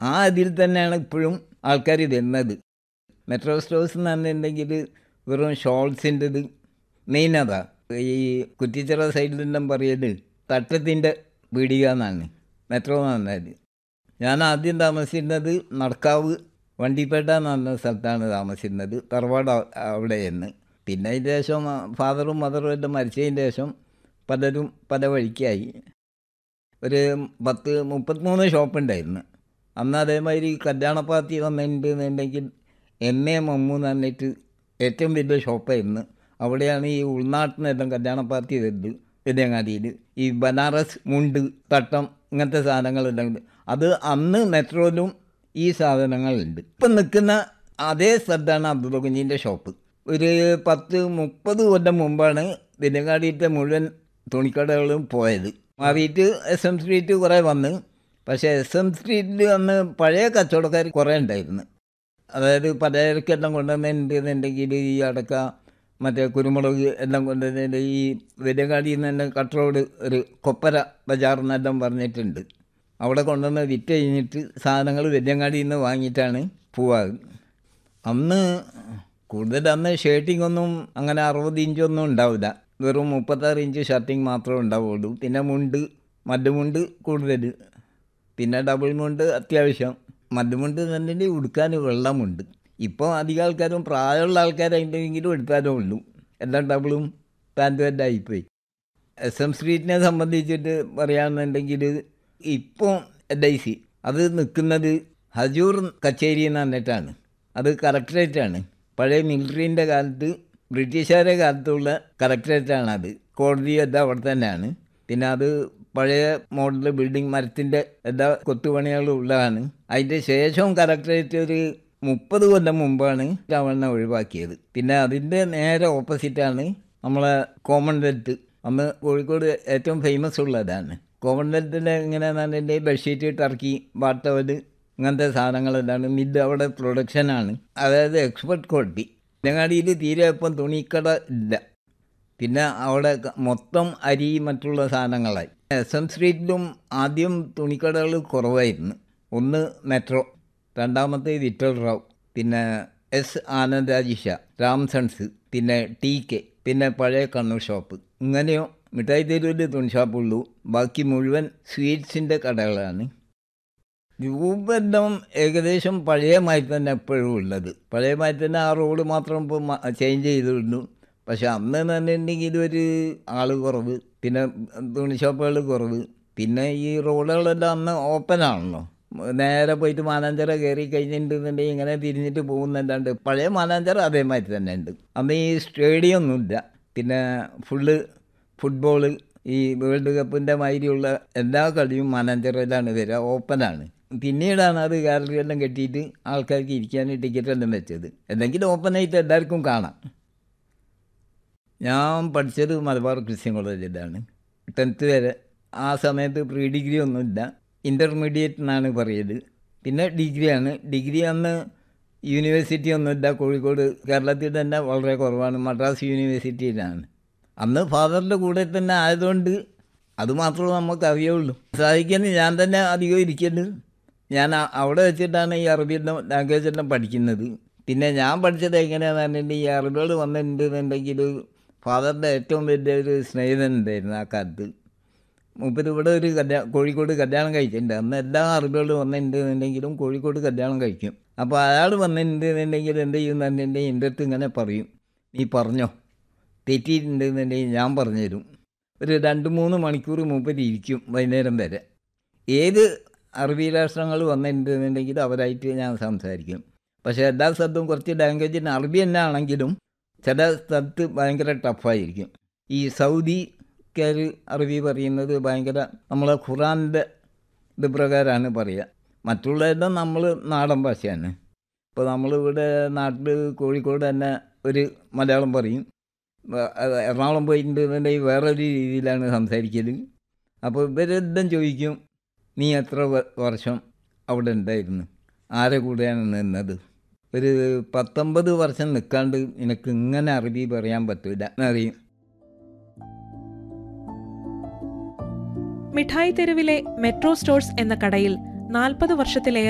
ആ ഇതിൽ തന്നെയാണ് ഇപ്പോഴും ആൾക്കാർ വരുന്നത് മെട്രോ സ്റ്റോഴ്സ് എന്ന് പറഞ്ഞിട്ടുണ്ടെങ്കിൽ വെറും ഷോൾസിൻ്റെത് മെയിൻ അതാ ഈ കുറ്റിച്ചിറ സൈഡിലെല്ലാം പറയല് തട്ടത്തിൻ്റെ പീടിക എന്നാണ് മെട്രോ എന്ന് പറഞ്ഞത് ഞാൻ ആദ്യം താമസിച്ചിരുന്നത് നടക്കാവ് വണ്ടിപ്പേട്ട എന്ന് പറഞ്ഞ സ്ഥലത്താണ് താമസിച്ചിരുന്നത് തറവാട് അ- അവിടെയെന്ന് പിന്നെ അതിന് ശേഷം ഫാദറും മദറും എല്ലാം മരിച്ചതിന് ശേഷം പലരും പല വഴിക്കായി ഒരു പത്ത് മുപ്പത്തിമൂന്ന് ഷോപ്പുണ്ടായിരുന്നു അന്ന് അതേമാതിരി കല്യാണ പാർട്ടി വന്നിട്ടുണ്ടെന്നുണ്ടെങ്കിൽ എം എ മമ്മു എന്ന് പറഞ്ഞിട്ട് ഏറ്റവും വലിയ ഷോപ്പായിരുന്നു അവിടെയാണ് ഈ ഉൾനാട്ടിനെല്ലാം കല്യാണ പാർട്ടി വരുന്നത് വെല്ലിയങ്ങാടിയിൽ ഈ ബനാറസ് മുണ്ട് തട്ടം ഇങ്ങനത്തെ സാധനങ്ങളെല്ലാം ഉണ്ട് അത് അന്ന് മെട്രോയിലും ഈ സാധനങ്ങളുണ്ട് ഇപ്പം നിൽക്കുന്ന അതേ സ്ഥലത്താണ് അബ്ദുൾ കുഞ്ഞിൻ്റെ ഷോപ്പ് ഒരു പത്ത് മുപ്പത് കൊല്ലം മുമ്പാണ് വെല്ലിയങ്ങാടിയിലത്തെ മുഴുവൻ തുണിക്കടകളും പോയത് മാറിയിട്ട് എസ് എം സ്ട്രീറ്റ് കുറേ വന്ന് പക്ഷേ എസ് എം സ്ട്രീറ്റിൽ അന്ന് പഴയ കച്ചവടക്കാർ കുറേ ഉണ്ടായിരുന്നു അതായത് പലചരക്കെല്ലാം കൊണ്ടുവന്നിട്ടുണ്ടെന്നുണ്ടെങ്കിൽ ഈ അടക്ക മറ്റേ കുരുമുളക് എല്ലാം കൊണ്ടുവന്നിട്ട് ഈ വെല്ലങ്ങാടിയിൽ നിന്ന് തന്നെ കട്ട് റോഡ് ഒരു കൊപ്പര ബജാർ എന്നെല്ലാം പറഞ്ഞിട്ടുണ്ട് അവിടെ കൊണ്ടുവന്ന് വിറ്റ് കഴിഞ്ഞിട്ട് സാധനങ്ങൾ വെല്ലങ്ങാടിയിൽ നിന്ന് വാങ്ങിയിട്ടാണ് പോവാറ് അന്ന് കൂടുതൽ അന്ന് ഷർട്ടിംഗ് ഒന്നും അങ്ങനെ അറുപത് ഇഞ്ചൊന്നും ഉണ്ടാവില്ല വെറും മുപ്പത്താറ് ഇഞ്ച് ഷർട്ടിങ് മാത്രമേ ഉണ്ടാവുള്ളൂ പിന്നെ മുണ്ട് മല്ലുമുണ്ട് കൂടുതൽ പിന്നെ ഡബിൾ മുണ്ട് അത്യാവശ്യം മല്ലുമുണ്ട് തന്നെ ഉടുക്കാൻ വെള്ളമുണ്ട് ഇപ്പോൾ അധികം ആൾക്കാരും പ്രായമുള്ള ആൾക്കാരായിട്ടെങ്കിലും എടുത്താലേ ഉള്ളൂ എല്ലാം ഡബിളും പാൻറ്റും എല്ലാം ആയിപ്പോയി എസ് എം സ്ട്രീറ്റിനെ സംബന്ധിച്ചിട്ട് പറയുകയാണെന്നുണ്ടെങ്കിൽ ഇപ്പോൾ എൽ ഐ സി അത് നിൽക്കുന്നത് ഹജൂർ കച്ചേരി എന്ന് പറഞ്ഞിട്ടാണ് അത് കലക്ട്രേറ്റാണ് പഴയ മിലിറ്ററീൻ്റെ കാലത്ത് ബ്രിട്ടീഷുകാരുടെ കാലത്തുള്ള കലക്ട്രേറ്റാണ് അത് കോടതി എല്ലാം അവിടെ തന്നെയാണ് പിന്നെ അത് പഴയ മോഡൽ ബിൽഡിംഗ് മരത്തിൻ്റെ എല്ലാ കൊത്തുപണികളും ഉള്ളതാണ് അതിൻ്റെ ശേഷവും കലക്ട്രേറ്റ് ഒരു മുപ്പത് കൊല്ലം മുമ്പാണ് രാവണനെ ഒഴിവാക്കിയത് പിന്നെ അതിൻ്റെ നേരെ ഓപ്പോസിറ്റാണ് നമ്മളെ കോമൺവെൽത്ത് അന്ന് കോഴിക്കോട് ഏറ്റവും ഫേമസ് ഉള്ളതാണ് കോമൺവെൽത്തിൻ്റെ എങ്ങനെയാണെന്നുണ്ടെങ്കിൽ ബെഡ്ഷീറ്റ് ടർക്കി ബാട്ടവല് ഇങ്ങനത്തെ സാധനങ്ങളെല്ലാം മില്ല് അവിടെ പ്രൊഡക്ഷനാണ് അതായത് എക്സ്പെർട്ട് ക്വാളിറ്റി ഞങ്ങാടിയിൽ തീരെ ഇപ്പം തുണിക്കട ഇല്ല പിന്നെ അവിടെ ക- മൊത്തം അരി മറ്റുള്ള സാധനങ്ങളായി എസ് എം സ്ട്രീറ്റിലും ആദ്യം തുണിക്കടകൾ കുറവായിരുന്നു ഒന്ന് മെട്രോ രണ്ടാമത്തെ വിറ്റൽ റാവ് പിന്നെ എസ് ആനന്ദരാജിഷ രാംസൺസ് പിന്നെ ടി കെ പിന്നെ പഴയ കണ്ണൂർ ഷോപ്പ് ഇങ്ങനെയോ മിഠായി തെരുവിൽ തുണി ഷോപ്പുള്ളൂ ബാക്കി മുഴുവൻ സ്വീറ്റ്സിൻ്റെ കടകളാണ് രൂപെല്ലാം ഏകദേശം പഴയ മാതിരി തന്നെ എപ്പോഴും ഉള്ളത് പഴയ മാതിരി തന്നെ ആ റോഡ് മാത്രം ഇപ്പോൾ ചേഞ്ച് ചെയ്തിട്ടുള്ളൂ പക്ഷെ അന്ന് എന്ന് പറഞ്ഞിട്ടുണ്ടെങ്കിൽ ഒരു ആൾ കുറവ് പിന്നെ തുണി ഷോപ്പുകൾ കുറവ് പിന്നെ ഈ റോഡുകളെല്ലാം അന്ന് ഓപ്പൺ ആണല്ലോ നേരെ പോയിട്ട് മാനാഞ്ചിറ കയറി കഴിഞ്ഞിട്ടുണ്ടെന്നുണ്ടെങ്കിൽ ഇങ്ങനെ തിരിഞ്ഞിട്ട് പോകുന്നല്ലാണ്ട് പഴയ മാനാഞ്ചിറ അതേമാതിരി തന്നെ ഉണ്ട് അന്ന് ഈ സ്റ്റേഡിയം ഒന്നുമില്ല പിന്നെ ഫുള്ള് ഫുട്ബോള് ഈ വേൾഡ് കപ്പിൻ്റെ മാതിരിയുള്ള എല്ലാ കളിയും മാനാഞ്ചിറയിലാണ് വരിക ഓപ്പണാണ് പിന്നീടാണ് അത് ഗാലറി എല്ലാം കെട്ടിയിട്ട് ആൾക്കാർക്ക് ഇരിക്കാൻ ടിക്കറ്റ് എല്ലാം വെച്ചത് എന്തെങ്കിലും ഓപ്പണായിട്ട് എല്ലാവർക്കും കാണാം ഞാൻ പഠിച്ചത് മലബാർ ക്രിസ്ത്യൻ കോളേജിലാണ് ടെൻത്ത് വരെ ആ സമയത്ത് പ്രീ ഡിഗ്രി ഒന്നുമില്ല ഇൻ്റർമീഡിയറ്റ് എന്നാണ് പറയല് പിന്നെ ഡിഗ്രിയാണ് ഡിഗ്രി അന്ന് യൂണിവേഴ്സിറ്റി ഒന്നുമില്ല കോഴിക്കോട് കേരളത്തിൽ തന്നെ വളരെ കുറവാണ് മദ്രാസ് യൂണിവേഴ്സിറ്റിയിലാണ് അന്ന് ഫാദറിൻ്റെ കൂടെ തന്നെ ആയതുകൊണ്ട് അത് മാത്രമേ നമുക്ക് അറിയുള്ളൂ സാധിക്കാൻ ഞാൻ തന്നെ അധികം ഇരിക്കല് ഞാൻ അ- അവിടെ വെച്ചിട്ടാണ് ഈ അറബി എല്ലാം ലാംഗ്വേജ് എല്ലാം പഠിക്കുന്നത് പിന്നെ ഞാൻ പഠിച്ചത് എങ്ങനെയാണെന്ന് പറഞ്ഞിട്ടുണ്ടെങ്കിൽ ഈ അറബികൾ വന്നിട്ടുണ്ടെന്നുണ്ടെങ്കിൽ ഫാദറിൻ്റെ ഏറ്റവും വലിയ ഒരു സ്നേഹിതൻ ഉണ്ടായിരുന്നു ആ കാലത്ത് മൂപ്പര് ഇവിടെ ഒരു കല്യാണം കോഴിക്കോട് കല്യാണം കഴിച്ചിട്ടുണ്ട് അന്ന് എല്ലാ അറബികളും വന്നിട്ടുണ്ടെന്നുണ്ടെങ്കിലും കോഴിക്കോട് കല്യാണം കഴിക്കും അപ്പോൾ അയാൾ വന്നിട്ടുണ്ടെന്നുണ്ടെങ്കിൽ എന്ത് ചെയ്യുമെന്ന് പറഞ്ഞിട്ടുണ്ടെങ്കിൽ എൻ്റെ അടുത്ത് ഇങ്ങനെ പറയും നീ പറഞ്ഞോ തെറ്റിയിട്ടുണ്ടെന്നുണ്ടെങ്കിൽ ഞാൻ പറഞ്ഞുതരും ഒരു രണ്ട് മൂന്ന് മണിക്കൂർ മൂപ്പര് ഇരിക്കും വൈകുന്നേരം വരെ ഏത് അറബി രാഷ്ട്രങ്ങൾ വന്നിട്ടുണ്ടെന്നുണ്ടെങ്കിൽ അവരായിട്ട് ഞാൻ സംസാരിക്കും പക്ഷേ എല്ലാ സ്ഥലത്തും കുറച്ച് ലാംഗ്വേജിന് അറബി തന്നെ ആണെങ്കിലും ചില സ്ഥലത്ത് ഭയങ്കര ടഫായിരിക്കും ഈ സൗദിക്കാർ അറബി പറയുന്നത് ഭയങ്കര നമ്മളെ ഖുറാൻ്റെ ഇത് പ്രകാരമാണ് പറയുക മറ്റുള്ളതെല്ലാം നമ്മൾ നാടൻ ഭാഷയാണ് ഇപ്പോൾ നമ്മളിവിടെ നാട്ടിൽ കോഴിക്കോട് തന്നെ ഒരു മലയാളം പറയും വ- അത് എറണാകുളം പോയിട്ടുണ്ടെന്നുണ്ടെങ്കിൽ വേറൊരു രീതിയിലാണ് സംസാരിക്കൽ അപ്പോൾ ഇവരെല്ലാം ചോദിക്കും നീ എത്ര വ- വർഷം അവിടെ ഉണ്ടായിരുന്നു ആരെ കൂടെയാണ് നിന്നത് ഒരു പത്തൊമ്പത് വർഷം നിൽക്കാണ്ട് നിനക്ക് ഇങ്ങനെ അറബി പറയാൻ പറ്റില്ല എന്നറിയും മിഠായി തെരുവിലെ മെട്രോ സ്റ്റോഴ്സ് എന്ന കടയിൽ നാൽപ്പത് വർഷത്തിലേറെ